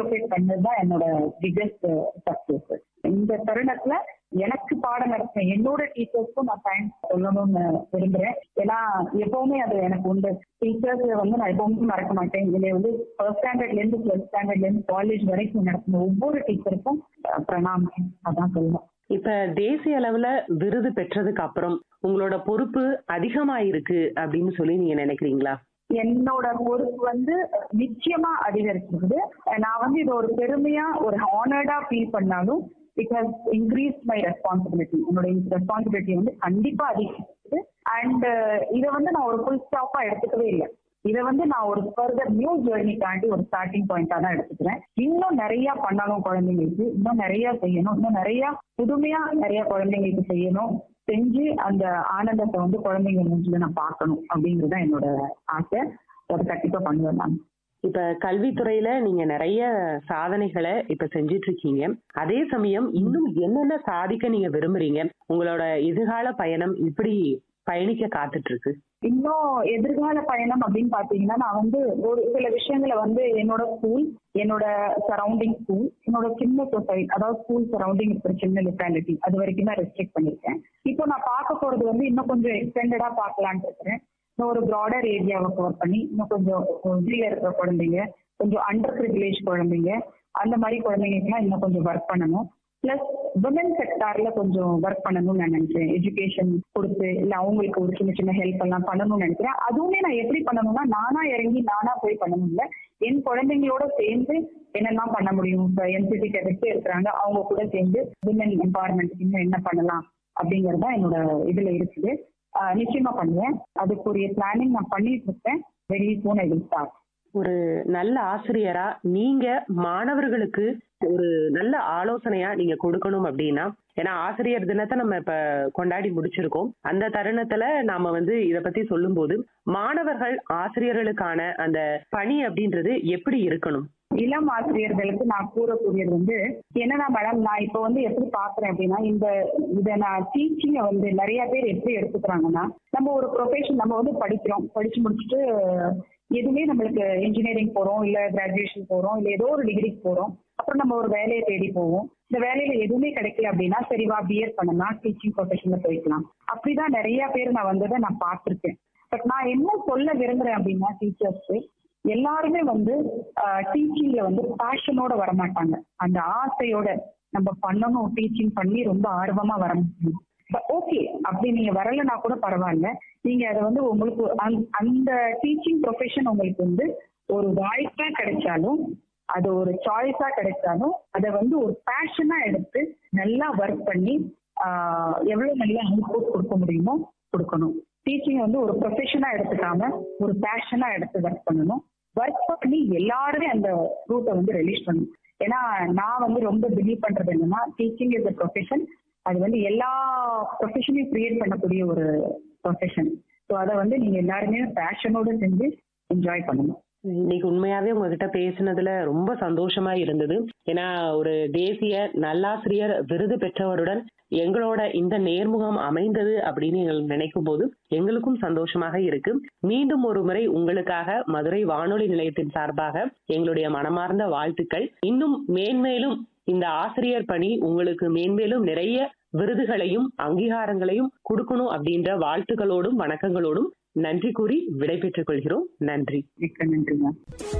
relocate பண்ணதுதான் என்னோட biggest success இந்த தருணத்துல எனக்கு பாடம் நடத்தின என்னோட டீச்சர்ஸ்க்கும் நான் தேங்க்ஸ் சொல்லணும்னு விரும்புறேன் ஏன்னா எப்பவுமே அது எனக்கு உண்டு டீச்சர்ஸ் வந்து நான் எப்பவுமே மறக்க மாட்டேன் இதுல வந்து ஃபர்ஸ்ட் ஸ்டாண்டர்ட்ல இருந்து டுவெல்த் ஸ்டாண்டர்ட்ல இருந்து காலேஜ் வரைக்கும் நடத்தின ஒவ்வொரு டீச்சருக்கும் பிரணாமம் அதான் சொல்லுவேன் இப்ப தேசிய அளவுல விருது பெற்றதுக்கு அப்புறம் உங்களோட பொறுப்பு அதிகமாயிருக்கு அப்படின்னு சொல்லி நீங்க நினைக்கிறீங்களா என்னோட பொறுப்பு வந்து நிச்சயமா அதிகரிச்சிருக்குது நான் வந்து இது ஒரு பெருமையா ஒரு ஹானர்டா ஃபீல் பண்ணாலும் it has increase my responsibility என்னோட ரெஸ்பான்சிபிலிட்டி வந்து கண்டிப்பா அதிகரிச்சிருக்கு அண்ட் இதை வந்து நான் ஒரு ஃபுல் ஸ்டாப்பா எடுத்துக்கவே இல்லை இதை வந்து நான் ஒரு ஃபர்தர் நியூ ஜேர்னிக்காண்டி ஒரு ஸ்டார்டிங் பாயிண்டா தான் எடுத்துக்கிறேன் இன்னும் நிறைய பண்ணணும் குழந்தைங்களுக்கு இன்னும் நிறைய செய்யணும் இன்னும் நிறைய புதுமையா நிறைய குழந்தைங்களுக்கு செய்யணும் செஞ்சு அந்த ஆனந்தத்தை வந்து குழந்தைங்க மூஞ்சில நான் பார்க்கணும் அப்படிங்கிறது தான் என்னோட ஆசை அதை கண்டிப்பா பண்ணுவேன் நான் இப்ப கல்வித்துறையில நீங்க நிறைய சாதனைகளை இப்ப செஞ்சிட்டு இருக்கீங்க அதே சமயம் இன்னும் என்னென்ன சாதிக்க நீங்க விரும்புறீங்க உங்களோட எதிர்கால பயணம் இப்படி பயணிக்க காத்துட்டு இருக்கு இன்னும் எதிர்கால பயணம் அப்படின்னு பாத்தீங்கன்னா நான் வந்து ஒரு சில விஷயங்களை வந்து என்னோட ஸ்கூல் என்னோட சரௌண்டிங் ஸ்கூல் என்னோட சின்ன சொசைட்டி அதாவது ஸ்கூல் சரௌண்டிங் இருக்கிற சின்ன லொக்காலிட்டி அது வரைக்கும் தான் ரெஸ்ட்ரிக்ட் பண்ணிருக்கேன் இப்போ நான் பார்க்க போறது வந்து இன்னும் கொஞ்சம் எக்ஸ்டெண்டடா பார்க்கலான்ட்டு இருக்கிறேன் இன்னும் ஒரு ப்ராடர் ஏரியாவை கவர் பண்ணி இன்னும் கொஞ்சம் வெளியில இருக்கிற குழந்தைங்க கொஞ்சம் அண்டர் ப்ரிவிலேஜ் குழந்தைங்க அந்த மாதிரி குழந்தைங்களுக்குலாம் இன்னும் கொஞ்சம் ஒர்க் பண்ணணும் பிளஸ் விமன் செக்டார்ல கொஞ்சம் ஒர்க் பண்ணணும்னு நான் நினைக்கிறேன் எஜுகேஷன் கொடுத்து இல்ல அவங்களுக்கு ஒரு சின்ன சின்ன ஹெல்ப் எல்லாம் பண்ணணும்னு நினைக்கிறேன் அதுவுமே நான் எப்படி பண்ணணும்னா நானா இறங்கி நானா போய் பண்ணணும் இல்ல என் குழந்தைங்களோட சேர்ந்து என்னெல்லாம் பண்ண முடியும் இப்ப என்சிசி கேடட்ஸ் இருக்கிறாங்க அவங்க கூட சேர்ந்து விமன் எம்பவர்மெண்ட் இன்னும் என்ன பண்ணலாம் அப்படிங்கறது தான் என்னோட இதுல இருக்குது ஆஹ் நிச்சயமா பண்ணுவேன் அதுக்குரிய பிளானிங் நான் பண்ணிட்டு இருக்கேன் very soon I will start ஒரு நல்ல ஆசிரியரா நீங்க மாணவர்களுக்கு ஒரு நல்ல ஆலோசனையா நீங்க கொடுக்கணும் அப்படின்னா ஏன்னா ஆசிரியர் தினத்தை நம்ம இப்ப கொண்டாடி முடிச்சிருக்கோம் அந்த தருணத்துல நாம வந்து இத பத்தி சொல்லும்போது மாணவர்கள் ஆசிரியர்களுக்கான அந்த பணி அப்படின்றது எப்படி இருக்கணும் இளம் ஆசிரியர்களுக்கு நான் கூறக்கூடியது வந்து என்னன்னா மேடம் நான் இப்போ வந்து எப்படி பாக்குறேன் அப்படின்னா இந்த இதை நான் டீச்சிங்கை வந்து நிறைய பேர் எப்படி எடுத்துக்கிறாங்கன்னா நம்ம ஒரு ப்ரொஃபஷன் நம்ம வந்து படிக்கிறோம் படிச்சு முடிச்சுட்டு எதுவுமே நம்மளுக்கு இன்ஜினியரிங் போறோம் இல்ல கிராஜுவேஷன் போறோம் இல்ல ஏதோ ஒரு டிகிரிக்கு போறோம் அப்புறம் நம்ம ஒரு வேலையை தேடி போவோம் இந்த வேலையில எதுவுமே கிடைக்கல அப்படின்னா சரிவா பிஎட் பண்ணலாம் டீச்சிங் ப்ரொஃபஷன்ல போய்க்கலாம் அப்படிதான் நிறைய பேர் நான் வந்ததை நான் பார்த்திருக்கேன் பட் நான் என்ன சொல்ல விரும்புறேன் அப்படின்னா டீச்சர்ஸ் எல்லாருமே வந்து டீச்சிங்ல வந்து பேஷனோட வரமாட்டாங்க அந்த ஆசையோட நம்ம பண்ணணும் டீச்சிங் பண்ணி ரொம்ப ஆர்வமா வர முடியும் ஓகே அப்படி நீங்க வரலனா கூட பரவாயில்ல நீங்க அதை வந்து உங்களுக்கு அந்த- அந்த டீச்சிங் ப்ரொஃபஷன் உங்களுக்கு வந்து ஒரு வாய்ப்பா கிடைச்சாலும் அது ஒரு சாய்ஸா கிடைச்சாலும் அதை வந்து ஒரு பேஷனா எடுத்து நல்லா ஒர்க் பண்ணி ஆஹ், எவ்வளவு நல்ல அவுட்புட் கொடுக்க முடியுமோ கொடுக்கணும் டீச்சிங் வந்து ஒரு ப்ரொஃபஷனா எடுத்துக்காம ஒரு பேஷனா எடுத்து ஒர்க் பண்ணணும் ஒர்க் பண்ணி எல்லாருமே அந்த ரூட்டை வந்து ரிலீஸ் பண்ணணும் ஏன்னா நான் வந்து ரொம்ப பிலீவ் பண்றது என்னன்னா டீச்சிங் இஸ் அ ப்ரொஃபஷன் அது வந்து எல்லா ப்ரொஃபஷனையும் கிரியேட் பண்ணக்கூடிய ஒரு ப்ரொஃபஷன் ஸோ அதை வந்து நீங்க எல்லாருமே பேஷனோட செஞ்சு என்ஜாய் பண்ணணும் இன்னைக்கு உண்மையாவே உங்ககிட்ட பேசினதுல ரொம்ப சந்தோஷமா இருந்தது ஏன்னா ஒரு தேசிய நல்லாசிரியர் விருது பெற்றவருடன் எங்களோட இந்த நேர்முகம் அமைந்தது அப்படின்னு எங்கள் நினைக்கும் போது எங்களுக்கும் சந்தோஷமாக இருக்கு மீண்டும் ஒரு முறை உங்களுக்காக மதுரை வானொலி நிலையத்தின் சார்பாக எங்களுடைய மனமார்ந்த வாழ்த்துக்கள் இன்னும் மேன்மேலும் இந்த ஆசிரியர் பணி உங்களுக்கு மேன்மேலும் நிறைய விருதுகளையும் அங்கீகாரங்களையும் கொடுக்கணும் அப்படின்ற வாழ்த்துக்களோடும் வணக்கங்களோடும் நன்றி கூறி விடைபெற்றுக் கொள்கிறோம் நன்றி மிக்க நன்றிங்க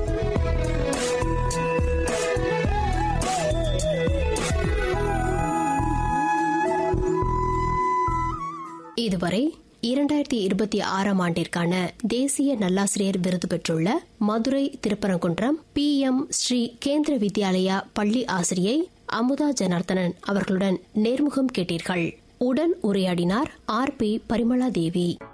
இதுவரை இரண்டாயிரத்தி இருபத்தி ஆறாம் ஆண்டிற்கான தேசிய நல்லாசிரியர் விருது பெற்றுள்ள மதுரை திருப்பரங்குன்றம் பி எம் ஸ்ரீ கேந்திர வித்யாலயா பள்ளி ஆசிரியை அமுதா ஜனார்த்தனன் அவர்களுடன் நேர்முகம் கேட்டீர்கள் உடன் உரையாடினார் ஆர் பி பரிமளா தேவி